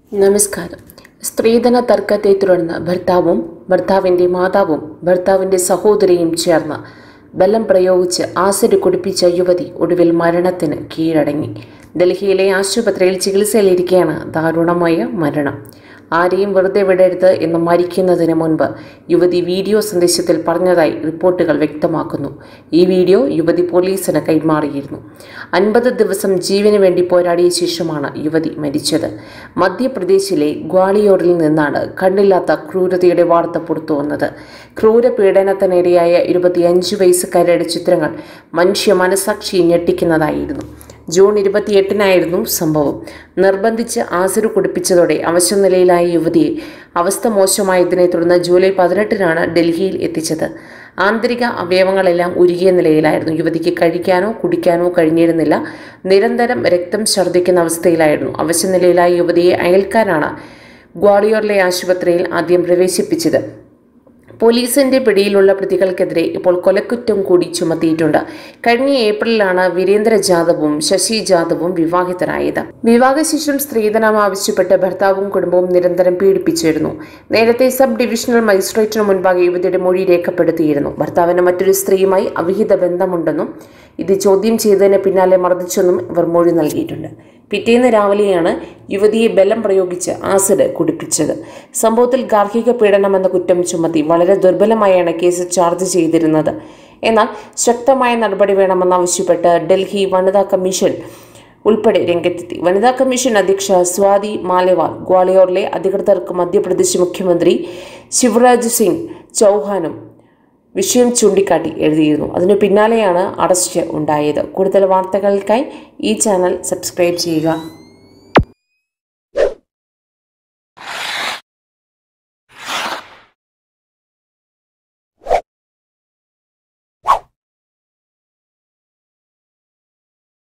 നമസ്കാരം സ്ത്രീധന തർക്കത്തെ തുടർന്ന് ഭർത്താവും ഭർത്താവിൻ്റെ മാതാവും ഭർത്താവിൻ്റെ സഹോദരിയും ചേർന്ന് ബലം പ്രയോഗിച്ച് ആസിഡ് കുടിപ്പിച്ച യുവതി ഒടുവിൽ മരണത്തിന് കീഴടങ്ങി ഡൽഹിയിലെ ആശുപത്രിയിൽ ചികിത്സയിലിരിക്കെയാണ് ദാരുണമായ മരണം ആരെയും വെറുതെ വിടരുത് എന്ന് മരിക്കുന്നതിന് മുൻപ് യുവതി വീഡിയോ സന്ദേശത്തിൽ പറഞ്ഞതായി റിപ്പോർട്ടുകൾ വ്യക്തമാക്കുന്നു ഈ വീഡിയോ യുവതി പോലീസിന് കൈമാറിയിരുന്നു അൻപത് ദിവസം ജീവന് വേണ്ടി പോരാടിയ ശേഷമാണ് യുവതി മരിച്ചത് മധ്യപ്രദേശിലെ ഗ്വാളിയോറിൽ നിന്നാണ് കണ്ണില്ലാത്ത ക്രൂരതയുടെ വാർത്ത പുറത്തു വന്നത് ക്രൂരപീഡനത്തിനിരയായ ഇരുപത്തിയഞ്ച് വയസ്സുകാരുടെ ചിത്രങ്ങൾ മനുഷ്യ മനസാക്ഷി ഞെട്ടിക്കുന്നതായിരുന്നു ജൂൺ ഇരുപത്തിയെട്ടിനായിരുന്നു സംഭവം നിർബന്ധിച്ച് ആസിഡ് കുടിപ്പിച്ചതോടെ അവശനിലയിലായ യുവതിയെ അവസ്ഥ മോശമായതിനെ തുടർന്ന് ജൂലൈ പതിനെട്ടിനാണ് ഡൽഹിയിൽ എത്തിച്ചത് ആന്തരിക അവയവങ്ങളെല്ലാം ഉരുകിയ നിലയിലായിരുന്നു യുവതിക്ക് കഴിക്കാനോ കുടിക്കാനോ കഴിഞ്ഞിരുന്നില്ല നിരന്തരം രക്തം ഛർദ്ദിക്കുന്ന അവസ്ഥയിലായിരുന്നു അവശനിലയിലായ യുവതിയെ അയൽക്കാരാണ് ഗ്വാളിയോറിലെ ആശുപത്രിയിൽ ആദ്യം പ്രവേശിപ്പിച്ചത് പോലീസിന്റെ പിടിയിലുള്ള പ്രതികൾക്കെതിരെ ഇപ്പോൾ കൊലക്കുറ്റം കൂടി ചുമത്തിയിട്ടുണ്ട് കഴിഞ്ഞ ഏപ്രിലാണ് വീരേന്ദ്ര ജാദവും ശശി ജാദവും വിവാഹിതരായത് വിവാഹശേഷം സ്ത്രീധനം ആവശ്യപ്പെട്ട് ഭർത്താവും കുടുംബവും നിരന്തരം പീഡിപ്പിച്ചിരുന്നു നേരത്തെ സബ് ഡിവിഷണൽ മജിസ്ട്രേറ്റിന് മുൻപാകെ യുവതിയുടെ മൊഴി രേഖപ്പെടുത്തിയിരുന്നു ഭർത്താവിന് മറ്റൊരു സ്ത്രീയുമായി അവിഹിത ബന്ധമുണ്ടെന്നും ഇത് ചോദ്യം ചെയ്തതിന് പിന്നാലെ മർദ്ദിച്ചെന്നും ഇവർ മൊഴി നൽകിയിട്ടുണ്ട് പിറ്റേന്ന് രാവിലെയാണ് യുവതിയെ ബലം പ്രയോഗിച്ച് ആസിഡ് കുടിപ്പിച്ചത് സംഭവത്തിൽ ഗാർഹിക പീഡനം എന്ന കുറ്റം ചുമത്തി വളരെ ദുർബലമായാണ് കേസ് ചാർജ് ചെയ്തിരുന്നത് എന്നാൽ ശക്തമായ നടപടി വേണമെന്നാവശ്യപ്പെട്ട് ഡൽഹി വനിതാ കമ്മീഷൻ ഉൾപ്പെടെ രംഗത്തെത്തി വനിതാ കമ്മീഷൻ അധ്യക്ഷ സ്വാതി മാലേവാൾ ഗ്വാളിയോറിലെ അധികൃതർക്ക് മധ്യപ്രദേശ് മുഖ്യമന്ത്രി ശിവരാജ് സിംഗ് ചൗഹാനും വിഷയം ചൂണ്ടിക്കാട്ടി എഴുതിയിരുന്നു അതിനു പിന്നാലെയാണ് അറസ്റ്റ് ഉണ്ടായത് കൂടുതൽ വാർത്തകൾക്കായി ഈ ചാനൽ സബ്സ്ക്രൈബ് ചെയ്യുക